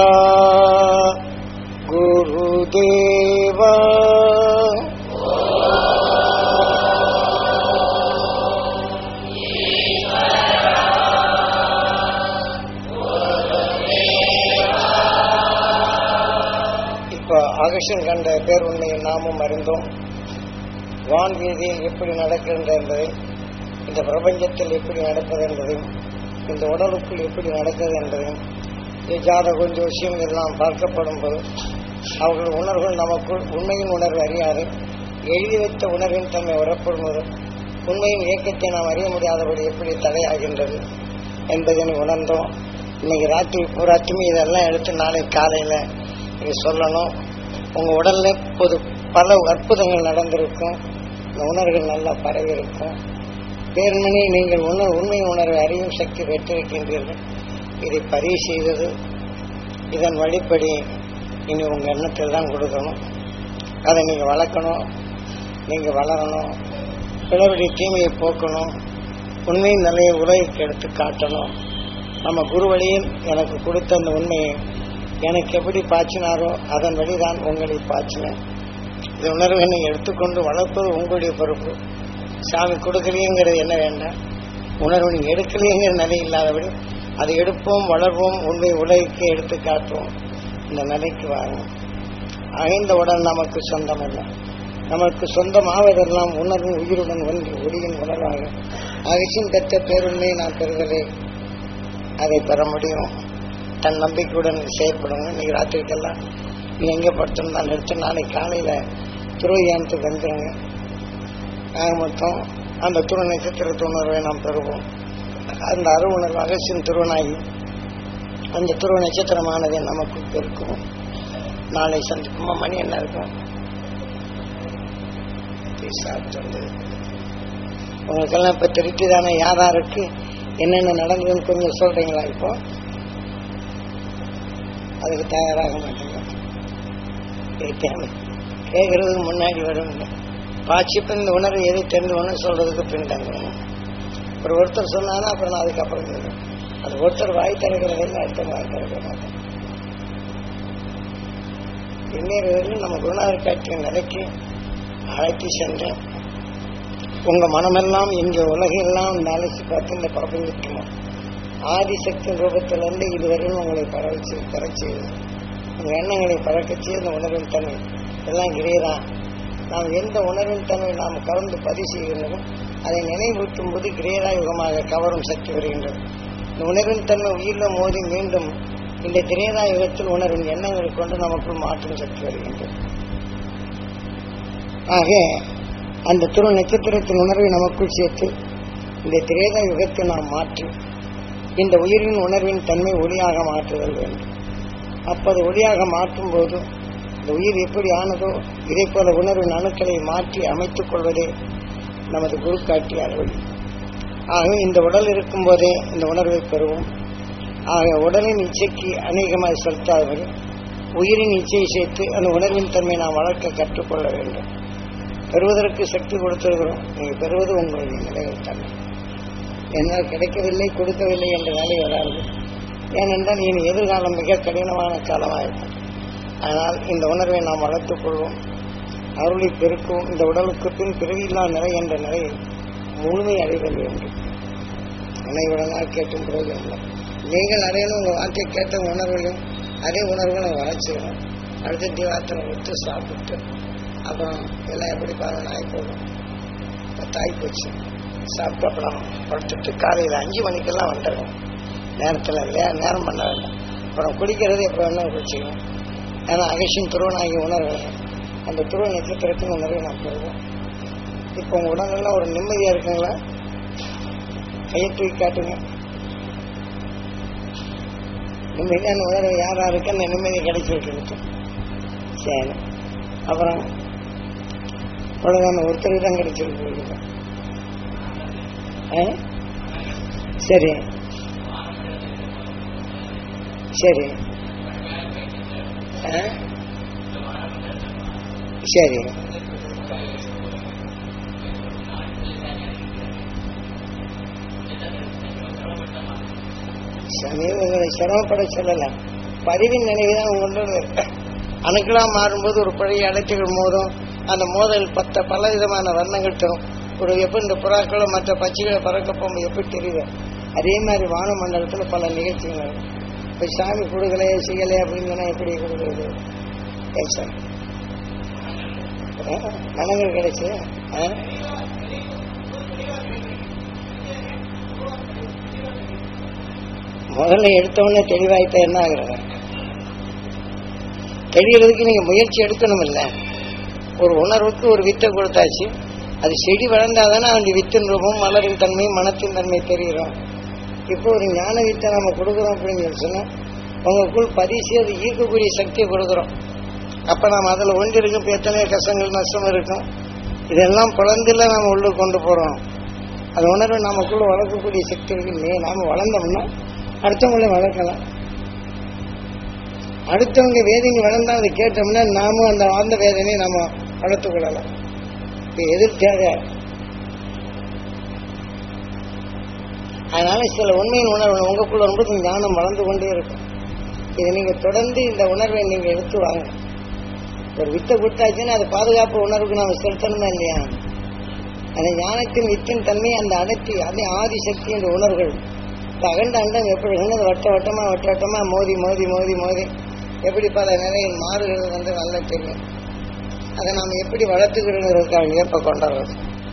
குருதேவா இப்ப அகஷன் கண்ட பேர் உண்மையை நாமும் அறிந்தோம் வான் வீதியில் எப்படி நடக்கின்ற என்பதை இந்த பிரபஞ்சத்தில் எப்படி நடப்பது என்பதையும் இந்த உடலுக்குள் எப்படி நடக்கிறது என்பதையும் ஜாதகம் ஜோசியம் எல்லாம் பார்க்கப்படும் போது அவர்கள் உணர்வுகள் நமக்குள் உண்மையின் உணர்வு அறியாது எழுதி வைத்த உணர்வின் தன்மை வரப்படும் போது உண்மையின் இயக்கத்தை நாம் அறிய முடியாதபடி எப்படி தடையாகின்றது என்பதனை உணர்ந்தோம் இன்னைக்கு ராத்திரி பூராத்துமே இதெல்லாம் எடுத்து நாளை காலையில் நீங்க சொல்லணும் உங்க உடல்ல பொது பல அற்புதங்கள் நடந்திருக்கும் இந்த உணர்வுகள் நல்லா பரவி இருக்கும் பேர்மணி நீங்கள் உணர் உண்மை உணர்வை அறியும் சக்தி பெற்றிருக்கின்றீர்கள் இதை பதிவு செய்தது இதன் வழிப்படி இனி உங்க எண்ணத்தில் தான் கொடுக்கணும் அதை நீங்க வளர்க்கணும் நீங்க வளரணும் பிளவடி தீமையை போக்கணும் உண்மையின் நிலையை உலகிற்கு எடுத்து காட்டணும் நம்ம குரு வழியில் எனக்கு கொடுத்த அந்த உண்மையை எனக்கு எப்படி பாய்ச்சினாரோ அதன் வழிதான் உங்களை பாய்ச்சினேன் இந்த உணர்வை நீங்க எடுத்துக்கொண்டு வளர்ப்பது உங்களுடைய பொறுப்பு சாமி கொடுக்கலையேங்கிறது என்ன வேண்டாம் உணர்வு நீங்க எடுக்கலையேங்கிற நிலை இல்லாதபடி அதை எடுப்போம் வளர்வோம் உண்மை உலகிற்கு எடுத்து காட்டுவோம் இந்த நிலைக்கு வாரும் அகைந்த உடல் நமக்கு சொந்தமல்ல நமக்கு சொந்தமாவதெல்லாம் உணர்வு உயிருடன் ஒன்று ஒளியின் உணர்வாக அகசியம் பெற்ற பேருண்மையை நான் பெறுவதே அதை பெற முடியும் தன் நம்பிக்கையுடன் செயல்படுங்க இன்னைக்கு ராத்திரிக்கெல்லாம் நீ எங்கே படுத்திருந்தாலும் எடுத்து நாளைக்கு காலையில் துருவியானத்துக்கு வந்துடுங்க ஆக மொத்தம் அந்த துரு நட்சத்திர உணர்வை நாம் பெறுவோம் அந்த அரு உணர்வு அகசியம் திருவனாகி அந்த துருவ நட்சத்திரமானதை நமக்கு பெருக்கும் நாளை சந்திக்குமா மணி என்ன இருக்கும் டீ சாப்பிட்டு வந்தது. உங்களுக்கெல்லாம் இப்ப திருப்தி தானே யாராருக்கு என்னென்ன நடந்ததுன்னு கொஞ்சம் சொல்றீங்களா இப்போ அதுக்கு தயாராக மாட்டேங்க கேட்கறதுக்கு முன்னாடி வருங்க பாட்சிப்பு இந்த உணர்வு எதை தெரிந்து ஒன்று சொல்றதுக்கு பின்தங்க ஒரு ஒருத்தர் சொன்னாங்கன்னா அப்புறம் நான் அதுக்கப்புறம் சொல்லுவேன் அது ஒருத்தர் வாய் திறக்கிறதில்லை அடுத்த வாய் திறக்க மாட்டேன் இன்னொரு வரையும் நம்ம குருநாதர் காட்டிய நிலைக்கு அழைத்து சென்றேன் உங்க மனமெல்லாம் இங்க உலகெல்லாம் நினைச்சு பார்த்து இந்த பிரபஞ்சத்துக்கு ஆதிசக்தி ரூபத்திலிருந்து இதுவரையும் உங்களை பரவச்சு பறச்சு உங்க எண்ணங்களை பறக்கச்சு இந்த உணர்வின் தன்மை எல்லாம் கிரேதான் நாம் எந்த உணர்வின் தன்மை நாம் கவர்ந்து பதிவு செய்கின்றனோ அதை நினைவூட்டும் போது கிரேதாயுகமாக கவரும் சக்தி வருகின்றது இந்த உணர்வின் தன்மை உயிரில் மோதி மீண்டும் இந்த திரேதாயுகத்தில் உணர்வின் எண்ணங்களை கொண்டு நமக்குள் மாற்றும் சக்தி வருகின்றது ஆக அந்த துரு நட்சத்திரத்தின் உணர்வை நமக்குள் சேர்த்து இந்த திரேதா யுகத்தை நாம் மாற்றி இந்த உயிரின் உணர்வின் தன்மை ஒளியாக மாற்றுதல் வேண்டும் அப்போது ஒளியாக மாற்றும் போது இந்த உயிர் எப்படி ஆனதோ இதே போல உணர்வின் அணுக்களை மாற்றி அமைத்துக் கொள்வதே நமது குரு காட்டிய வழி ஆகவே இந்த உடல் இருக்கும் போதே இந்த உணர்வை பெறுவோம் ஆக உடலின் இச்சைக்கு அநேகமாக செலுத்தாதவர்கள் உயிரின் இச்சையை சேர்த்து அந்த உணர்வின் தன்மை நாம் வளர்க்க கற்றுக்கொள்ள வேண்டும் பெறுவதற்கு சக்தி கொடுத்திருக்கிறோம் நீங்கள் பெறுவது உங்களுடைய நிலையில் தன்மை என்னால் கிடைக்கவில்லை கொடுக்கவில்லை என்ற நிலை வராது ஏனென்றால் இனி எதிர்காலம் மிக கடினமான காலமாயிருக்கும் ஆனால் இந்த உணர்வை நாம் வளர்த்துக் கொள்வோம் அருளை பெருக்கவும் இந்த உடலுக்கு பின் பிறவியில்லா நிலை என்ற நிலையை முழுமை அடைதல் வேண்டும் நினைவுடனாக கேட்டும் பிரயோஜனம் இல்லை நீங்கள் அடையணும் உங்கள் வார்த்தையை கேட்ட உணர்வுகளையும் அதே உணர்வுகளை வளர்ச்சிக்கணும் அடுத்த தீவாத்தனை விட்டு சாப்பிட்டு அப்புறம் எல்லாம் எப்படி பாருங்க நாய் போடும் தாய் போச்சு சாப்பிட்டு அப்புறம் படுத்துட்டு காலையில் அஞ்சு மணிக்கெல்லாம் வந்துடுவோம் நேரத்தில் இல்லையா நேரம் பண்ண வேண்டாம் அப்புறம் குடிக்கிறது எப்போ வேணாலும் குடிச்சிக்கணும் ஏன்னா அகசியின் துருவனாகி உணர்வு அந்த துருவ நட்சத்திரத்தின் உணர்வை நாம் பெறுவோம் இப்போ உங்கள் உடலெல்லாம் ஒரு நிம்மதியாக இருக்குங்களா கையை தூக்கி காட்டுங்க நிம்மதியான உணர்வு யார் யாருக்கு அந்த நிம்மதி கிடைச்சிருக்கு சரி அப்புறம் அவ்வளோதான் ஒருத்தருக்கு தான் கிடைச்சிருக்கு ஆ? சரி சரி ஆ? சரி சமீப உங்களை சிரமப்பட சொல்லல பதிவின் நினைவுதான் உங்களோட அணுக்களா மாறும்போது ஒரு பழைய அடைச்சிகள் மோதும் அந்த மோதல் பத்த பல விதமான வர்ணங்கள் தரும் ஒரு எப்போ இந்த புறாக்களும் மற்ற பட்சிகளை பறக்க போகும்போது எப்படி தெரியுது அதே மாதிரி வானமண்டலத்தில் பல நிகழ்ச்சிகள் நடக்கும் இப்போ சாமி கொடுக்கல செய்யலை அப்படின்னு சொன்னா எப்படி கொடுக்குறது ஏன் சார் ஆ, மனங்கள் கிடைச்சு ஆ? முதல்ல எடுத்தவொடனே தெளிவாயிட்டா என்ன ஆகுறது தெரியறதுக்கு நீங்க முயற்சி எடுக்கணும் இல்ல ஒரு உணர்வுக்கு ஒரு வித்தை கொடுத்தாச்சு அது செடி வளர்ந்தாதானே அந்த வித்தின் ரூபம் மலரின் தன்மை மனத்தின் தன்மை தெரிகிறோம் இப்போ ஒரு ஞான வித்தை நம்ம கொடுக்குறோம் அப்படின்னு சொல்லி சொன்னா உங்களுக்குள் பதிச்சு அது ஈர்க்கக்கூடிய சக்தியை கொடுக்குறோம் அப்ப நாம் அதில் ஒன்று இருக்கும் இப்போ எத்தனையோ கஷ்டங்கள் நஷ்டம் இருக்கும் இதெல்லாம் குழந்தையில நாம உள்ள கொண்டு போறோம் அது உணர்வு நமக்குள்ள வளர்க்கக்கூடிய சக்தி இருக்கு இல்லையே நாம வளர்ந்தோம்னா அடுத்தவங்களை வளர்க்கலாம் அடுத்தவங்க வேதனை வளர்ந்தா அதை கேட்டோம்னா நாமும் அந்த ஆழ்ந்த வேதனையை நம்ம வளர்த்து கொள்ளலாம் இப்போ எதிர் தேவை அதனால சில உண்மையின் உணர்வு உங்களுக்குள்ள வரும்போது ஞானம் வளர்ந்து கொண்டே இருக்கும் இதை நீங்க தொடர்ந்து இந்த உணர்வை நீங்க எடுத்து வாங்க ஒரு வித்தை கொடுத்தாச்சுன்னா அது பாதுகாப்பு உணர்வுக்கு நாம செலுத்தணுமா இல்லையா அந்த ஞானத்தின் வித்தின் தன்மை அந்த அடர்த்தி அதே ஆதிசக்தி என்ற உணர்வுகள் இப்ப அகண்ட அண்டம் எப்படி இருந்தது வட்ட வட்டமா வட்ட வட்டமா மோதி மோதி மோதி மோதி எப்படி பல நிலையில் மாறுகிறது வந்து நல்லா தெரியும் அதை நாம் எப்படி வளர்த்துக்கிறோங்கிறதுக்காக ஏற்ப கொண்டாடுறது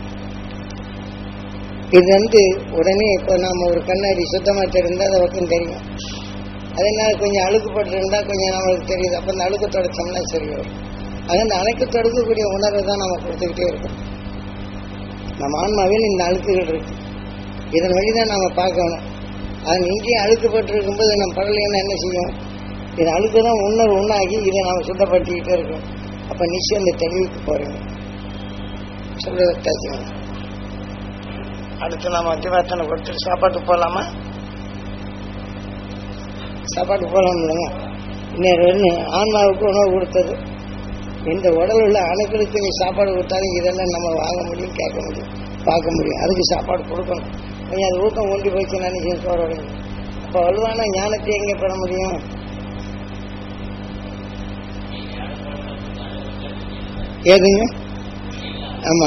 இது வந்து உடனே இப்போ நாம ஒரு கண்ணாடி சுத்தமா தெரிந்தா அதை பக்கம் தெரியும் அதே நேரம் கொஞ்சம் அழுக்குப்பட்டு இருந்தா கொஞ்சம் நம்மளுக்கு தெரியுது அப்ப அந்த அழுக்கு தொடச்சோம்னா சரி வரும் அது அந்த அழுக்கு தொடக்கக்கூடிய உணர்வை தான் நம்ம கொடுத்துக்கிட்டே இருக்கோம் நம்ம ஆன்மாவில் இந்த அழுக்குகள் இருக்கு இதன் வழிதான் நாம பார்க்கணும் அது இங்கேயும் அழுக்குப்பட்டு இருக்கும்போது நம்ம படலைன்னா என்ன செய்யும் இது அழுக்கு தான் உணர்வு உண்ணாகி இதை நாம சுத்தப்படுத்திக்கிட்டே இருக்கோம் அப்ப நிச்சயம் இந்த தெளிவுக்கு போறீங்க சொல்றது அடுத்து நாம அத்திவாத்தனை கொடுத்துட்டு சாப்பாட்டுக்கு போகலாமா சாப்பாட்டுக்கு போகலாம் இல்லைங்க இன்னொரு ஒன்று ஆன்மாவுக்கு உணவு கொடுத்தது இந்த உடல் உள்ள அணுக்களுக்கு நீ சாப்பாடு கொடுத்தாலும் இதெல்லாம் நம்ம வாங்க முடியும் கேட்க முடியும் பார்க்க முடியும் அதுக்கு சாப்பாடு கொடுக்கணும் கொஞ்சம் அது ஊக்கம் கொண்டு போச்சு நினைச்சு சோறு அப்போ வலுவான ஞானத்தை எங்கே பெற முடியும் ஏதுங்க ஆமா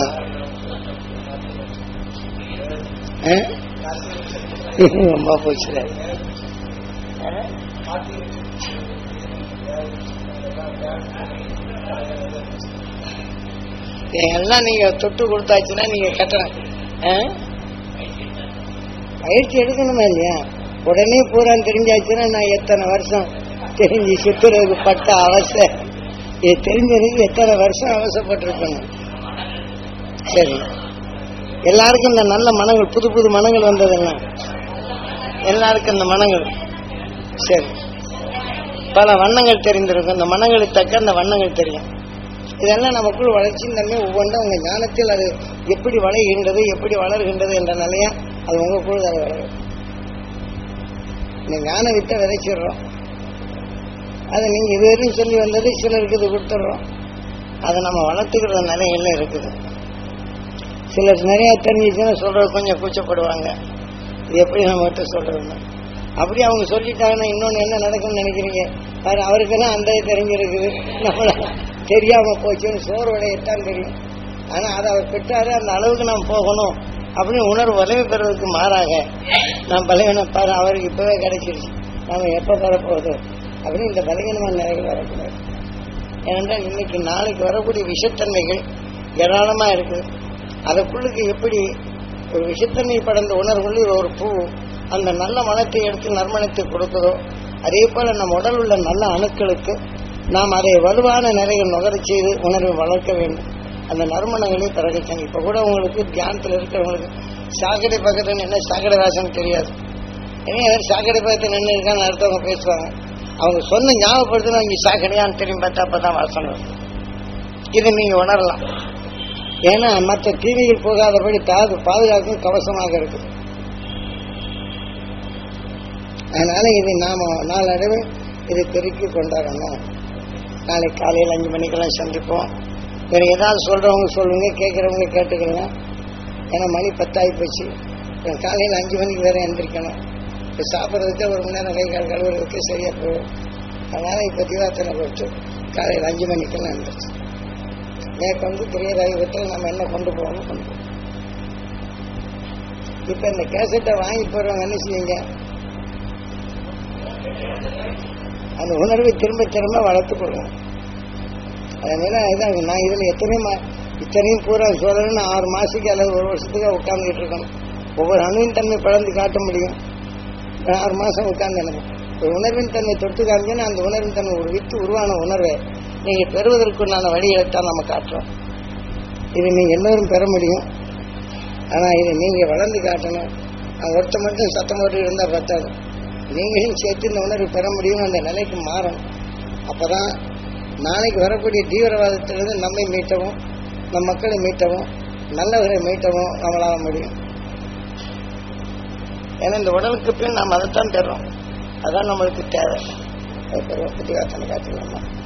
ஆ? ரொம்ப போச்சு எல்லாம் நீங்க தொட்டு கொடுத்தாச்சுன்னா நீங்க கட்டணும் ஆ? பயிற்சி எடுக்கணுமா இல்லையா உடனே பூரா தெரிஞ்சாச்சுன்னா நான் எத்தனை வருஷம் தெரிஞ்சு சித்துறதுக்கு பட்ட அவசை இது தெரிஞ்சதுக்கு எத்தனை வருஷம் அவசப்பட்டிருக்கணும் சரி எல்லாருக்கும் இந்த நல்ல மனங்கள் புது புது மனங்கள் வந்ததெல்லாம் எல்லாருக்கும் இந்த மனங்கள் சரி பல வண்ணங்கள் தெரிந்திருக்கும் இந்த மனங்களுக்கு தக்க அந்த வண்ணங்கள் தெரியும் இதெல்லாம் நமக்குள் வளர்ச்சியின் தன்மை ஒவ்வொன்றும் உங்க ஞானத்தில் அது எப்படி வளைகின்றது எப்படி வளர்கின்றது என்ற நிலையா அது உங்களுக்குள் அது வளரும் இந்த ஞான வித்தை விதைச்சிடுறோம் அதை நீங்க இதுவரையும் சொல்லி வந்தது சிலருக்கு இது கொடுத்துடுறோம் அதை நம்ம வளர்த்துக்கிற நிலையில இருக்குது சிலர் நிறைய தெரிஞ்சிச்சுன்னா சொல்றது கொஞ்சம் கூச்சப்படுவாங்க இது எப்படி நம்மகிட்ட சொல்றதுன்னு அப்படி அவங்க சொல்லிட்டாங்கன்னா இன்னொன்னு என்ன நடக்கும்னு நினைக்கிறீங்க பாரு அவருக்குன்னா அந்த இது தெரிஞ்சிருக்குது நம்மள தெரியாம போச்சுன்னு சோர்வடையத்தான் தெரியும் ஆனா அதை அவர் பெற்றாரு அந்த அளவுக்கு நாம் போகணும் அப்படின்னு உணர்வு வலிமை பெறுவதற்கு மாறாக நாம் பலவீனம் பாரு அவருக்கு இப்பவே கிடைச்சிருச்சு நாம எப்ப பெறப்போகுது அப்படின்னு இந்த பலவீனமான நிலைகள் வரக்கூடாது ஏனென்றால் இன்னைக்கு நாளைக்கு வரக்கூடிய விஷத்தன்மைகள் ஏராளமா இருக்குது அதுக்குள்ளுக்கு எப்படி ஒரு விஷத்தன்மை படர்ந்த உணர்வுள்ள ஒரு பூ அந்த நல்ல மனத்தை எடுத்து நறுமணத்தை கொடுக்குதோ அதே போல நம் உடல் உள்ள நல்ல அணுக்களுக்கு நாம் அதை வலுவான நிலையில் நுகரச் செய்து உணர்வை வளர்க்க வேண்டும் அந்த நறுமணங்களை பிறகுச்சாங்க இப்ப கூட உங்களுக்கு தியானத்தில் இருக்கிறவங்களுக்கு சாக்கடை பக்கத்துல என்ன சாக்கடை வாசம் தெரியாது ஏன்னா சாக்கடை பக்கத்தில் நின்று இருக்கான்னு அடுத்தவங்க பேசுவாங்க அவங்க சொன்ன ஞாபகப்படுத்தினா இங்க சாக்கடையான்னு தெரியும் பார்த்தா அப்பதான் வாசனை வரும். இதை நீங்க உணரலாம் ஏன்னா மற்ற தீமைகள் போகாதபடி தாது பாதுகாக்கும் கவசமாக இருக்கு அதனால இது நாம நாளடைவு இதை பெருக்கி கொண்டாடணும் நாளை காலையில் அஞ்சு மணிக்கெல்லாம் சந்திப்போம் வேற ஏதாவது சொல்றவங்க சொல்லுங்க கேட்கறவங்க கேட்டுக்கங்க ஏன்னா மணி பத்தாகி போச்சு அப்புறம் காலையில் அஞ்சு மணிக்கு வேற எந்திரிக்கணும் இப்போ சாப்பிட்றதுக்கு ஒரு மணி நேரம் கை கால் கழுவுறதுக்கு சரியா போகும் அதனால இப்போ திவாத்தனை போட்டு காலையில் அஞ்சு மணிக்கெல்லாம் எந்திரிச்சு நேற்று வந்து திரையரகத்தில் நம்ம என்ன கொண்டு போகணும் கொண்டு போகணும் இப்ப இந்த கேசட்டை வாங்கி போறவங்க என்ன செய்யுங்க அந்த உணர்வை திரும்ப திரும்ப வளர்த்துக் கொள்வோம் அதனால இதான் நான் இதுல எத்தனையும் மா- இத்தனையும் பூரா சொல்லணும்னு ஆறு மாசத்துக்கு அல்லது ஒரு வருஷத்துக்கு உட்கார்ந்துட்டு இருக்கணும் ஒவ்வொரு அணுவின் தன்மை பழந்து காட்ட முடியும் நான் ஆறு மாசம் உட்கார்ந்து எனக்கு ஒரு உணர்வின் தன்மை தொட்டு காமிச்சோன்னா அந்த உணர்வின் தன்மை ஒரு வித்து உருவான உணர்வை நீங்க பெறுவதற்குண்டான வழியை தான் நம்ம காட்டுறோம் இது நீங்க எல்லோரும் பெற முடியும் ஆனா இதை நீங்க வளர்ந்து காட்டணும் நான் ஒருத்த மட்டும் சத்தம் போட்டு இருந்தா பத்தாது நீங்களும் சேர்த்து இந்த உணர்வு பெற முடியும் அந்த நிலைக்கு மாறணும் அப்பதான் நாளைக்கு வரக்கூடிய தீவிரவாதத்திலிருந்து நம்மை மீட்டவும் நம் மக்களை மீட்டவும் நல்லவரை மீட்டவும் நம்மளால முடியும் ஏன்னா இந்த உடலுக்கு பின் நாம் அதைத்தான் பெறோம் அதான் நம்மளுக்கு தேவை அது பெறுவோம் புத்திகாசனை காட்டிக்கலாமா